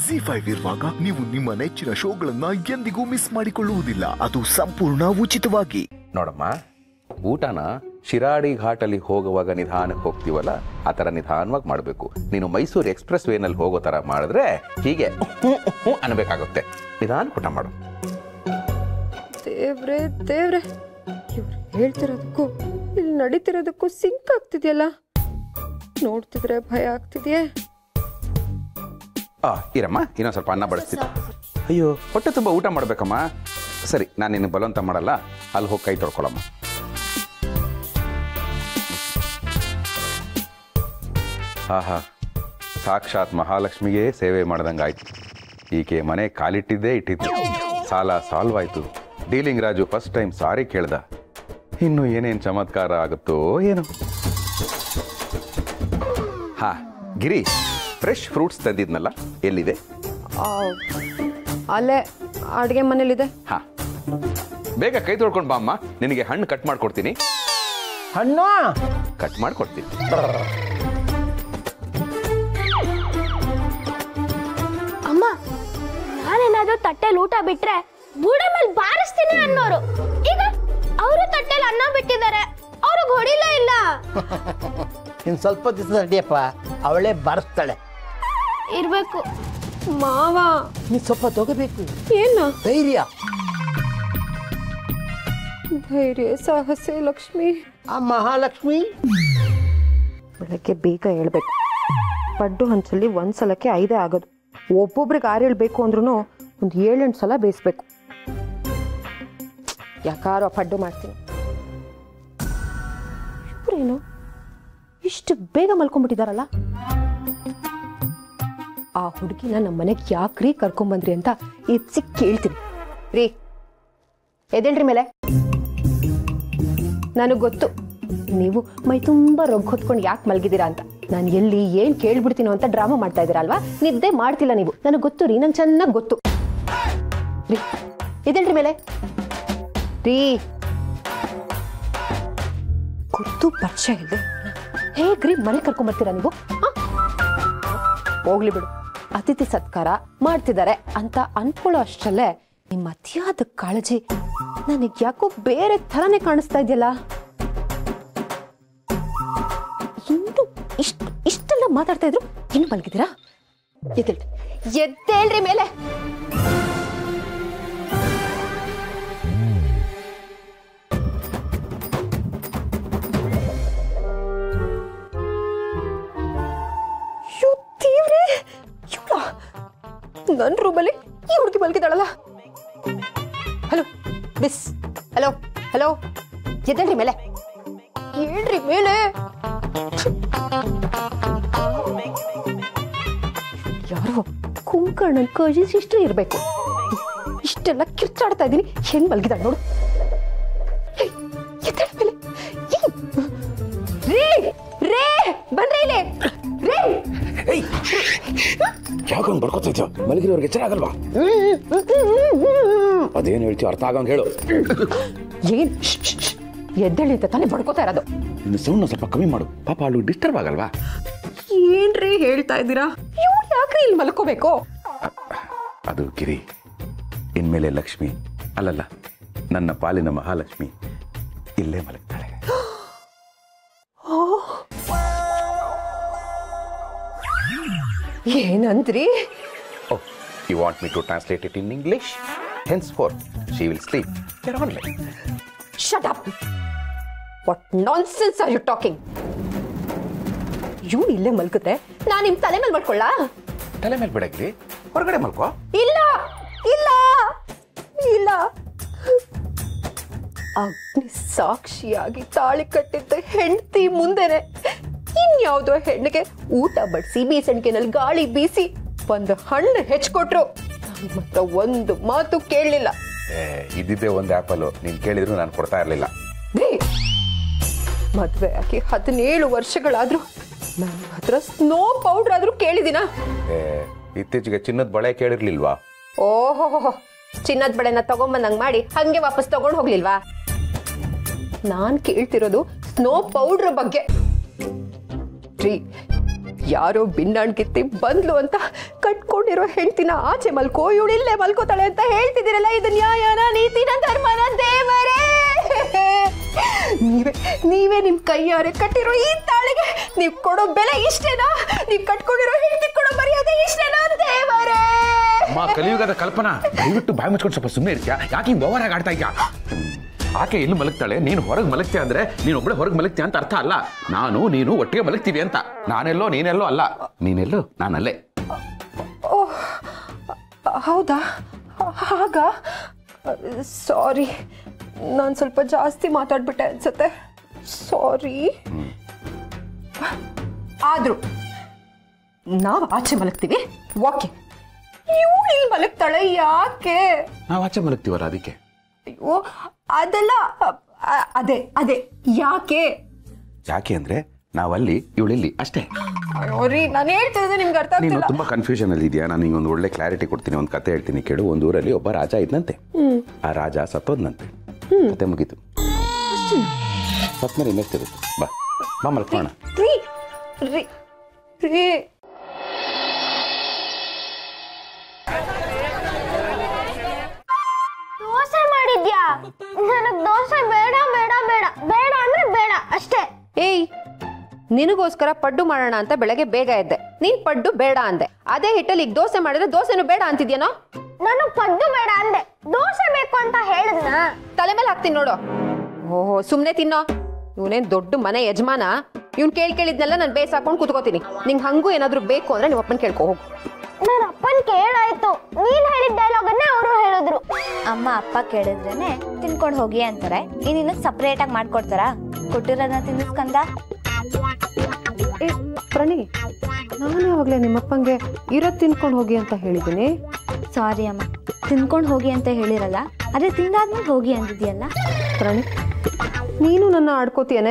G five ಇರುವಾಗ ನೀವು ನಿಮ್ಮ ನೆಚ್ಚಿನ ಶೋಗಳನ್ನ ಎಂದಿಗೂ ಮಿಸ್ ಮಾಡಿಕೊಳ್ಳುವುದಿಲ್ಲ ಅದು ಸಂಪೂರ್ಣ ಉಚಿತವಾಗಿ ನೋಡಮ್ಮ ಊಟನ ಶಿರಾಡಿ ಘಾಟಲ್ಲಿ ಹೋಗುವಾಗ ನಿಧಾನಕ್ಕೆ ಹೋಗ್ತೀವಲ್ಲ ಆ ಥರ ನಿಧಾನವಾಗಿ ಮಾಡಬೇಕು ನೀನು ಮೈಸೂರು ಎಕ್ಸ್ಪ್ರೆಸ್ ವೇನಲ್ಲಿ ಹೋಗೋ ಥರ ಮಾಡಿದ್ರೆ ಹೀಗೆ ಹ್ಞೂ ಹ್ಞೂ ಅನ್ಬೇಕಾಗುತ್ತೆ ನಿಧಾನ ಊಟ ಮಾಡು ದೇವ್ರೆ ದೇವ್ರೆ ಇವ್ರು ಹೇಳ್ತಿರೋದಕ್ಕೂ ಇಲ್ಲಿ ನಡೀತಿರೋದಕ್ಕೂ ಸಿಂಕ್ ಆಗ್ತಿದೆಯಲ್ಲ ನೋಡ್ತಿದ್ರೆ ಭಯ ಆಗ್ತಿದೆಯೇ ಆ ಇರಮ್ಮ ಇನ್ನೊಂದು ಸ್ವಲ್ಪ ಅನ್ನ ಬಡಿಸ್ತೀನಿ ಅಯ್ಯೋ ಹೊಟ್ಟೆ ತುಂಬ ಊಟ ಮಾಡಬೇಕಮ್ಮ ಸರಿ ನಾನು ನಿನಗೆ ಬಲವಂತ ಮಾಡಲ್ಲ ಅಲ್ಲಿ ಹೋಗಿ ಕೈ ತೊಳ್ಕೊಳಮ್ಮ ಆಹಾ ಸಾಕ್ಷಾತ್ ಮಹಾಲಕ್ಷ್ಮಿಗೆ ಸೇವೆ ಮಾಡ್ದಂಗಾಯ್ತು ಈಕೆ ಮನೆ ಕಾಲಿಟ್ಟಿದ್ದೇ ಇಟ್ಟಿದ್ದು ಸಾಲ ಸಾಲ್ವ್ ಆಯ್ತು dealing Raju first time sorry ಕೇಳ್ದ ಇನ್ನು ಏನೇನು ಚಮತ್ಕಾರ ಆಗುತ್ತೋ ಏನೋ ಹಾ ಗಿರಿ ಫ್ರೆಶ್ ಫ್ರೂಟ್ಸ್ ತಂದಿದ್ನಲ್ಲ ಎಲ್ಲಿದೆ ಅಲ್ಲೇ ಅಡುಗೆ ಮನೇಲಿದೆ ಹಾ ಬೇಗ ಕೈ ತೊಳ್ಕೊಂಡು ಬಾ ಅಮ್ಮ ನಿನಗೆ ಹಣ್ಣು ಕಟ್ ಮಾಡ್ಕೊಡ್ತೀನಿ ಹಣ್ಣು ಕಟ್ ಮಾಡ್ಕೊಡ್ತೀನಿ ಅಮ್ಮ ನಾನೇನಾದ್ರೂ ತಟ್ಟೆಲ್ ಊಟ ಬಿಟ್ರೆ ಬುಡ ಮೇಲೆ ಬಾರಿಸ್ತೀನಿ ಅನ್ನೋರು ಈಗ ಅವರು ತಟ್ಟೆಲ್ ಅನ್ನ ಬಿಟ್ಟಿದ್ದಾರೆ ಅವ್ರಿಗೆ ಹೊಡಿಲೇ ಇಲ್ಲ ಇನ್ ಸ್ವಲ್ಪ ದಿವಸ ನಡಿಯಪ್ಪ ಅವಳೇ ಬಾರಿಸ್ತಾಳೆ ಇರ್ಬೇಕು ಮಾವ ನೀ ಸ್ವಲ್ಪ ತಗೋಬೇಕು ಏನ ಧೈರ್ಯ ಧೈರ್ಯ ಸಾಹಸೆ ಲಕ್ಷ್ಮಿ ಆ ಮಹಾಲಕ್ಷ್ಮಿ ಬೆಳಗ್ಗೆ ಬೇಗ ಹೇಳ್ಬೇಕು ಪಡ್ಡು ಹಂಚಲ್ಲಿ ಒಂದ್ ಸಲಕ್ಕೆ ಐದೇ ಆಗೋದು ಒಬ್ಬೊಬ್ರಿಗೆ ಆರು ಹೇಳ್ಬೇಕು ಅಂದ್ರೂ ಒಂದು ಏಳೆಂಟು ಸಲ ಬೇಯಿಸ್ಬೇಕು ಯಾಕಾರೋ ಪಡ್ಡು ಮಾಡ್ತೀನಿ ಇವ್ರೇನು ಇಷ್ಟು ಬೇಗ ಮಲ್ಕೊಂಡ್ಬಿಟ್ಟಿದಾರಲ್ಲ ಆ ಹುಡುಗಿನ ನಮ್ಮ ಮನೆಗೆ ಯಾಕ್ರಿ ಕರ್ಕೊಂಬಂದ್ರಿ ಅಂತ ಎತ್ಸಿ ಕೇಳ್ತೀನಿ ರೀ ಎದೇಳ್ರಿ ಮೇಲೆ ನನಗೆ ಗೊತ್ತು ನೀವು ಮೈ ತುಂಬ ರೊಗ್ ಹೊತ್ಕೊಂಡು ಯಾಕೆ ಮಲಗಿದ್ದೀರಾ ಅಂತ ನಾನು ಎಲ್ಲಿ ಏನ್ ಕೇಳ್ಬಿಡ್ತೀನೋ ಅಂತ ಡ್ರಾಮಾ ಮಾಡ್ತಾ ಇದ್ದೀರಾ ಅಲ್ವಾ ನಿದ್ದೆ ಮಾಡ್ತಿಲ್ಲ ನೀವು ನನಗೆ ಗೊತ್ತು ರೀ ನಂಗೆ ಚೆನ್ನಾಗಿ ಗೊತ್ತು ರೀ ಇದೇಳ್ರಿ ಮೇಲೆ ರೀ ಗೊತ್ತು ಪರಿಚಯ ಇದೆ ಹೇಗ್ರಿ ಮನೆ ಕರ್ಕೊಂಬರ್ತೀರಾ ನೀವು ಆ? ಹೋಗ್ಲಿ ಬಿಡು ಅತಿಥಿ ಸತ್ಕಾರ ಮಾಡ್ತಿದ್ದಾರೆ ಅಂತ ಅನ್ಕೊಳ್ಳೋ ಅಷ್ಟರಲ್ಲೇ ನಿಮ್ಮ ಅತಿಯಾದ ಕಾಳಜಿ ನನಗೆ ಯಾಕೋ ಬೇರೆ ಥರನೇ ಕಾಣಿಸ್ತಾ ಇದೆಯಲ್ಲ ಇನ್ನು ಇಷ್ಟು ಇಷ್ಟೆಲ್ಲ ಮಾತಾಡ್ತಾ ಇದ್ರು ಇನ್ನು ಮಲಗಿದ್ದೀರಾ ಎದ್ದೇಳ್ರಿ ಎದ್ದೇಳ್ರಿ ಮೇಲೆ ಅಯ್ಯೋ ದೇವ್ರೇ ಇವ್ಳಾ? ನನ್ ರೂಮಲ್ಲಿ ಈ ಹುಡುಗಿ ಮಲಗಿದಾಳಲ್ಲ ಹಲೋ ಬಿಸ್ ಹಲೋ ಹಲೋ ಎದ್ದೇಳ್ರಿ ಮೇಲೆ ಹೇಳ್ರಿ ಮೇಲೆ ಯಾರೋ ಕುಂಕರ್ಣನ್ ಕಜಿ ಸಿಸ್ಟರ್ ಇರ್ಬೇಕು ಇಷ್ಟೆಲ್ಲ ಕಿರ್ಚಾಡ್ತಾ ಇದೀನಿ ಹೆಣ್ ಮಲ್ಗಿದಾಳ ನೋಡು ಏಯ್, ಎದ್ದೇಳ್ ಮೇಲೆ ಏಯ್. ರೇ ರೇ ಬನ್ರಿ ಇಲ್ಲಿ ರೇ ಯಾಕೊಂದು ಬಡ್ಕೊತಿದ್ಯೋ ಮಲಗಿರೋರಿಗೆ ಎಚ್ಚರ ಆಗಲ್ವಾ ಅದೇನು ಹೇಳ್ತೀವಿ ಅರ್ಥ ಆಗಂಗೆ ಹೇಳು ಏನ್ ಶ್ಶ್, ಶ್ಶ್, ಶ್ಶ್. ಎದ್ದೇಳಿ ಅಂತ ತಾನೇ ಬಡ್ಕೋತಾ ಇರೋದು ಇನ್ನು ಸೌಂಡ್ ಸ್ವಲ್ಪ ಕಮ್ಮಿ ಮಾಡು ಪಾಪ ಅವಳು ಡಿಸ್ಟರ್ಬ್ ಆಗಲ್ವಾ ಏನ್ರಿ ಹೇಳ್ತಾ ಇದ್ದೀರಾ ಇವ್ರು ಯಾಕ್ರಿ ಇಲ್ಲಿ ಮಲ್ಕೋಬೇಕು ಅದು ಗಿರಿ ಇನ್ಮೇಲೆ ಲಕ್ಷ್ಮಿ ಅಲ್ಲಲ್ಲ ನನ್ನ ಪಾಲಿನ ಮಹಾಲಕ್ಷ್ಮಿ ಇಲ್ಲೇ ಮಲಗ್ತಾಳೆ ಏನಂದ್ರಿ oh you want me to translate it in English hence for she will sleep shut up what nonsense are you talking ಇವ್ನು ಇಲ್ಲೇ ಮಲ್ಕಿದ್ರೆ ನಾನು ನಿಮ್ ತಲೆ ಮೇಲೆ ಮಾಡ್ಕೊಳ್ಳ ತಲೆ ಮೇಲೆ ಬಿಡಕ್ರಿ ಹೊರಗಡೆ ಮಲ್ಕೋ ಇಲ್ಲ ಇಲ್ಲ ಇಲ್ಲ ಅಗ್ನಿ ಸಾಕ್ಷಿಯಾಗಿ ತಾಳಿ ಕಟ್ಟಿದ್ದ ಹೆಂಡತಿ ಮುಂದೆನೆ ಇನ್ಯಾವುದೋ ಹೆಣ್ಣಿಗೆ ಊಟ ಬಡಿಸಿ ಬೀಸಣಿಗೆನಲ್ಲಿ ಗಾಳಿ ಬೀಸಿ ಒಂದು ಹಣ್ಣು ಹೆಚ್ಕೊಟ್ರು ನನ್ನ ಹತ್ರ ಒಂದು ಮಾತು ಕೇಳಲಿಲ್ಲ ಏ, ಇದ್ದಿದ್ದೇ ಒಂದು ಆ್ಯಪಲ್ಲು ನೀನು ಕೇಳಿದ್ರು ನಾನು ಕೊಡ್ತಾ ಇರಲಿಲ್ಲ ರೀ ಮದ್ವೆ ಆಗಿ ಹದಿನೇಳು ವರ್ಷಗಳಾದ್ರೂ ನನ್ನ ಹತ್ರ ಸ್ನೋ ಪೌಡರ್ ಆದ್ರೂ ಕೇಳಿದಿನ ಇತ್ತೀಚೆಗೆ ಚಿನ್ನದ ಬಳೆ ಕೇಳಿರ್ಲಿಲ್ವಾ ಓಹೋ ಚಿನ್ನದ ಬಳೆನ ತಗೊಂಬಂದಂಗ್ ಮಾಡಿ ಹಂಗೆ ವಾಪಸ್ ತಗೊಂಡ್ ಹೋಗ್ಲಿಲ್ವಾ ನಾನ್ ಕೇಳ್ತಿರೋದು ಸ್ನೋ ಪೌಡರ್ ಬಗ್ಗೆ ರೀ ಯಾರೋ ಭಿನ್ನಾಣ್ಗಿತ್ತಿ ಬಂದ್ಲು ಅಂತ ಕಟ್ಕೊಂಡಿರೋ ಹೆಂಡ್ತಿನ ಆಚೆ ಮಲ್ಕೋ ಇವಳು ಇಲ್ಲೇ ಮಲ್ಕೋತಾಳೆ ಅಂತ ಹೇಳ್ತಿದ್ದೀರಲ್ಲ ಇದು ನ್ಯಾಯನ ನೀತಿನ ಧರ್ಮನ ದೇವರೇ ನೀವೇ ನೀವೇ ನಿಮ್ ಕೈಯಾರೆ ಕಟ್ಟಿರೋ ಈ ತಾಳಿಗೆ ನೀವ್ ಕೊಡೋ ಬೆಲೆ ಇಷ್ಟೇನಾ ನೀವ್ ಕಟ್ಕೊಂಡಿರೋ ಹೆಂಡತಿ ಕೊಡೋ ಮರ್ಯಾದೆ ಇಷ್ಟೇನಾ ದೇವರೇ ಅಮ್ಮ ಕಲಿಯುಗದ ಕಲ್ಪನಾ ದಯವಿಟ್ಟು ಬಾಯಿ ಮುಚ್ಕೊಂಡು ಸ್ವಲ್ಪ ಸುಮ್ಮನೆ ಇರ್ತೀಯಾ ಯಾಕೆ ಹಿಂಗೆ ಓವರ್ ಆಗಿ ಆಡ್ತಾ ಇದ್ಯಾ ಆಕೆ ಎಲ್ಲಿ ಮಲಗ್ತಾಳೆ ನೀನು ಹೊರಗೆ ಮಲಗ್ತೀಯ ಅಂದ್ರೆ ನೀನು ಒಬ್ಬಳೆ ಹೊರಗೆ ಮಲಗ್ತೀಯ ಅಂತ ಅರ್ಥ ಅಲ್ಲ ನಾನು ನೀನು ಒಟ್ಟಿಗೆ ಮಲಗ್ತೀವಿ ಅಂತ ನಾನೆಲ್ಲೋ ನೀನೆಲ್ಲೋ ಅಲ್ಲ ನೀನೆಲ್ಲೋ ನಾನಲ್ಲೇ ಹೌದಾ ಹಾಗ ಸಾರಿ ನಾನು ಸ್ವಲ್ಪ ಜಾಸ್ತಿ ಮಾತಾಡ್ಬಿಟ್ಟೆ ಅನ್ಸುತ್ತೆ ಸಾರಿ ಆದ್ರೂ ನಾವು ಆಚೆ ಮಲಗ್ತೀವಿ ಓಕೆ ಇವಳು ಇಲ್ಲಿ ಮಲಗ್ತಾಳೆ ಯಾಕೆ ನಾವು ಆಚೆ ಮಲಗ್ತೀವಲ್ಲ ಅದಕ್ಕೆ ಅಯ್ಯೋ ಅದೆಲ್ಲ ಅ- ಅ- ಅದೇ ಅದೇ ಯಾಕೆ ಯಾಕೆ ಅಂದ್ರೆ ನಾವಲ್ಲಿ ಇವಳಿಲ್ಲಿ ಅಷ್ಟೇ ಅಯ್ಯೋ ರೀ ನಾನು ಹೇಳ್ತಿರೋದು ನಿಮ್ಗೆ ಅರ್ಥ ನೀನು ಆಗ್ತಿಲ್ಲ ತುಂಬಾ ಕನ್ಫ್ಯೂಷನ್ ಅಲ್ಲಿ ಇದೆಯಾ ನಾನು ನಿಂಗೆ ಒಂದು ಒಳ್ಳೆ ಕ್ಲಾರಿಟಿ ಕೊಡ್ತೀನಿ ಒಂದು ಕತೆ ಹೇಳ್ತೀನಿ ಕೇಳು ಒಂದು ಊರಲ್ಲಿ ಒಬ್ಬ ರಾಜ ಇದ್ನಂತೆ ಆ ರಾಜ ಸತ್ತೋದ್ನಂತೆ ಕತೆ ಮುಗೀತು ಸತ್ಮೇಲೆ ಇನ್ನೆಷ್ಟಿರುತ್ತೆ ಬಾ ಬಾ ಮಲ್ಕೋಣ ರೀ ರೀ ರೀ ದೋಸೆ ಮಾಡಿದ್ಯಾ ನನಗ್ ದೋಸೆ ಬೇಡ ಬೇಡ ಬೇಡ ಬೇಡ ಅಂದ್ರೆ ಬೇಡ ಅಷ್ಟೇ ಏಯ್ ನಿನಗೋಸ್ಕರ ಪಡ್ಡು ಮಾಡೋಣ ಅಂತ ಬೆಳಗ್ಗೆ ಬೇಗ ಎದ್ದೆ ನೀನ್ ಪಡ್ಡು ಬೇಡ ಅಂದೆ ಅದೇ ಹಿಟ್ಟಲ್ಲಿ ಈಗ ದೋಸೆ ಮಾಡಿದ್ರೆ ದೋಸೆನು ಬೇಡ ಅಂತಿದ್ಯೇನೋ ನಾನು ಪದ್ದು ಬೇಡ ಅಂದೆ ದೋಸೆ ಬೇಕು ಅಂತ ಹೇಳಿದ್ನ ತಲೆ ಮೇಲೆ ಹಾಕ್ತೀನಿ ನೋಡು ಓಹೋ ಸುಮ್ನೆ ತಿನ್ನೋ ಇವನೇನ್ ದೊಡ್ಡ ಮನೆ ಯಜಮಾನ ಇವ್ನ್ ಕೇಳ್ ಕೇಳಿದ್ನೆಲ್ಲ ನಾನು ಬೇಸ್ ಹಾಕೊಂಡು ಕುತ್ಕೋತೀನಿ ನಿಂಗೆ ಹಂಗೂ ಏನಾದ್ರೂ ಬೇಕು ಅಂದ್ರೆ ನಿಮ್ಮ ಅಪ್ಪನ ಕೇಳ್ಕೊ ಹೋಗು ನನ್ನ ಅಪ್ಪನ್ ಕೇಳಾಯ್ತು ನೀನ್ ಹೇಳಿದ ಡೈಲಾಗ್ ಅನ್ನೇ ಅವರು ಹೇಳಿದ್ರು ಅಮ್ಮ ಅಪ್ಪ ಕೇಳಿದ್ರೇನೆ ತಿನ್ಕೊಂಡು ಹೋಗಿ ಅಂತಾರೆ ಇನ್ನಿನ್ನು ಸಪ್ರೇಟ್ ಆಗಿ ಮಾಡ್ಕೊಡ್ತಾರಾ ಕೊಟ್ಟಿರೋದನ್ನ ತಿನ್ನಿಸ್ಕಂದ ಏ ಪ್ರಣಿ ನಾನು ಯಾವಾಗಲೇ ನಿಮ್ಮಪ್ಪಂಗೆ ಇರೋದ್ ತಿನ್ಕೊಂಡು ಹೋಗಿ ಅಂತ ಹೇಳಿದ್ದೀನಿ ಸಾರಿ ಅಮ್ಮ ತಿನ್ಕೊಂಡು ಹೋಗಿ ಅಂತ ಹೇಳಿರಲ್ಲ ಅದೇ ತಿಂದಾದ್ಮೇಲೆ ಹೋಗಿ ಅಂದಿದ್ಯಲ್ಲ ಪ್ರಣಿ ನೀನು ನನ್ನ ಆಡ್ಕೋತೀಯನೆ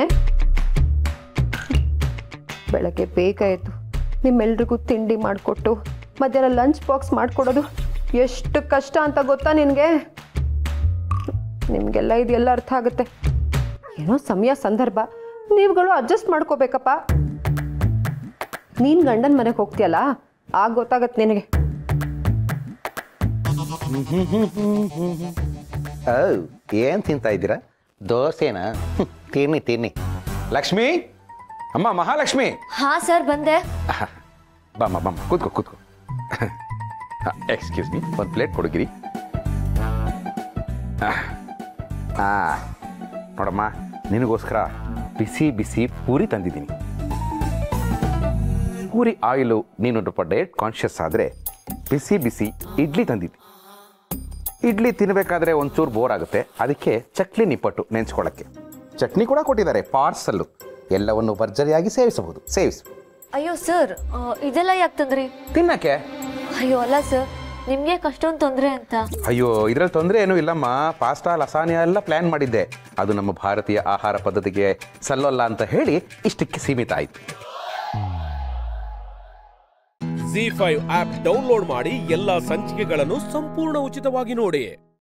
ಬೆಳಗ್ಗೆ ಬೇಗ ಎದ್ದು ನಿಮ್ಮೆಲ್ರಿಗೂ ತಿಂಡಿ ಮಾಡಿಕೊಟ್ಟು ಮಧ್ಯಾಹ್ನ ಲಂಚ್ ಬಾಕ್ಸ್ ಮಾಡಿಕೊಡೋದು ಎಷ್ಟು ಕಷ್ಟ ಅಂತ ಗೊತ್ತಾ ನಿನಗೆ ನಿಮಗೆಲ್ಲ ಇದೆಲ್ಲ ಅರ್ಥ ಆಗುತ್ತೆ ಏನೋ ಸಮಯ ಸಂದರ್ಭ ನೀವುಗಳು ಅಡ್ಜಸ್ಟ್ ಮಾಡ್ಕೋಬೇಕಪ್ಪ ನೀನು ಗಂಡನ ಮನೆಗೆ ಹೋಗ್ತೀಯಲ್ಲ ಆಗ ಗೊತ್ತಾಗತ್ತೆ ನಿನಗೆ ಓ ಏನು ತಿಂತಾ ಇದ್ದೀರಾ ದೋಸೆನಾ ಹ್ಮ್, ತಿನ್ನಿ ತಿನ್ನಿ ಲಕ್ಷ್ಮಿ ಅಮ್ಮ ಮಹಾಲಕ್ಷ್ಮಿ ಹಾ ಸರ್ ಬಂದೆ ಬಾಮ್ಮ ಬಾಮ್ಮ ಕೂತ್ಕೋ ಕೂತ್ಕೋ ಎಕ್ಸ್ಕ್ಯೂಸ್ ಮೀ ಒಂದು ಪ್ಲೇಟ್ ಕೊಡುಗಿರಿ ಆ ನೋಡಮ್ಮ ನಿನಗೋಸ್ಕರ ಬಿಸಿ ಬಿಸಿ ಪೂರಿ ತಂದಿದ್ದೀನಿ ಪೂರಿ ಆಯಿಲು ನೀನು ಸ್ವಲ್ಪ ಡಯಟ್ ಕಾನ್ಷಿಯಸ್ ಆದರೆ ಬಿಸಿ ಬಿಸಿ ಇಡ್ಲಿ ತಂದಿದ್ದಿ ಇಡ್ಲಿ ತಿನ್ನಬೇಕಾದ್ರೆ ಒಂಚೂರು ಬೋರ್ ಆಗುತ್ತೆ ಅದಕ್ಕೆ ಚಟ್ನಿ ನಿಪ್ಪಟ್ಟು ನೆನೆಸ್ಕೊಳ್ಳೋಕ್ಕೆ ಚಟ್ನಿ ಕೂಡ ಕೊಟ್ಟಿದ್ದಾರೆ ಪಾರ್ಸಲ್ಲು ಎಲ್ಲವನ್ನು ಭರ್ಜರಿಯಾಗಿ ಸೇವಿಸಬಹುದು ಸೇವಿಸು ಅಯ್ಯೋ ಸರ್ ಇದೆಲ್ಲ ಯಾಕೆ ತಂದ್ರಿ ತಿನ್ನಕ್ಕೆ ಅಯ್ಯೋ ಅಲ್ಲ ಸರ್ ನಿಮ್ಗೆ ಕಷ್ಟೊಂದು ತೊಂದರೆ ಅಂತ ಅಯ್ಯೋ ಇದ್ರಲ್ಲಿ ತೊಂದರೆ ಏನೂ ಇಲ್ಲಮ್ಮ ಪಾಸ್ಟಾ ಲಸಾನಿಯಾ ಎಲ್ಲ ಪ್ಲಾನ್ ಮಾಡಿದ್ದೆ ಅದು ನಮ್ಮ ಭಾರತೀಯ ಆಹಾರ ಪದ್ಧತಿಗೆ ಸಲ್ಲೋಲ್ಲ ಅಂತ ಹೇಳಿ ಇಷ್ಟಕ್ಕೆ ಸೀಮಿತ ಆಯ್ತು ಜಿ ಫೈವ್ ಆಪ್ ಡೌನ್ಲೋಡ್ ಮಾಡಿ ಎಲ್ಲಾ ಸಂಚಿಕೆಗಳನ್ನು ಸಂಪೂರ್ಣ ಉಚಿತವಾಗಿ ನೋಡಿ